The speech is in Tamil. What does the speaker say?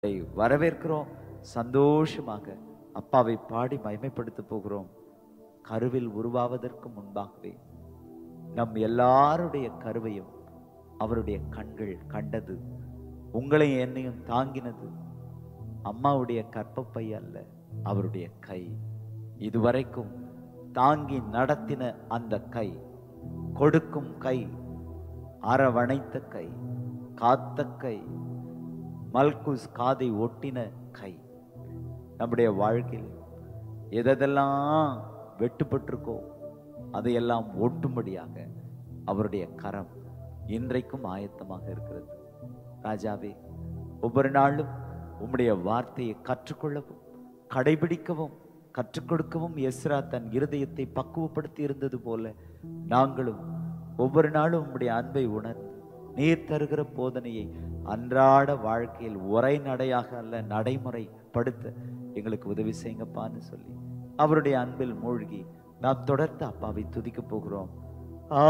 உங்களை வரவேற்கிறோம் சந்தோஷமாக அப்பாவை பாடி மகிமைப்படுத்த போகிறோம் கருவில் உருவாவதற்கு முன்பாகவே நம் எல்லாருடைய கருவையும் அவருடைய கண்கள் கண்டது உங்களையும் என்னையும் தாங்கினது அம்மாவுடைய கற்பப்பை அல்ல அவருடைய கை இதுவரைக்கும் தாங்கி நடத்தின அந்த கை கொடுக்கும் கை அரவணைத்த கை காத்த கை மல்குஸ் காதை ஒட்டின கை நம்முடைய வாழ்க்கையில் எதெல்லாம் வெட்டுப்பட்டிருக்கோ அதையெல்லாம் ஒட்டும்படியாக அவருடைய கரம் இன்றைக்கும் ஆயத்தமாக இருக்கிறது ராஜாவே ஒவ்வொரு நாளும் உம்முடைய வார்த்தையை கற்றுக்கொள்ளவும் கடைபிடிக்கவும் கற்றுக் கொடுக்கவும் எஸ்ரா தன் இருதயத்தை பக்குவப்படுத்தி இருந்தது போல நாங்களும் ஒவ்வொரு நாளும் உம்முடைய அன்பை உணர்ந்து நீர் தருகிற போதனையை அன்றாட வாழ்க்கையில் உரை நடையாக அல்ல நடைமுறைப்படுத்த எங்களுக்கு உதவி செய்யுங்கப்பான்னு சொல்லி அவருடைய அன்பில் மூழ்கி நாம் தொடர்ந்து அப்பாவை துதிக்க போகிறோம்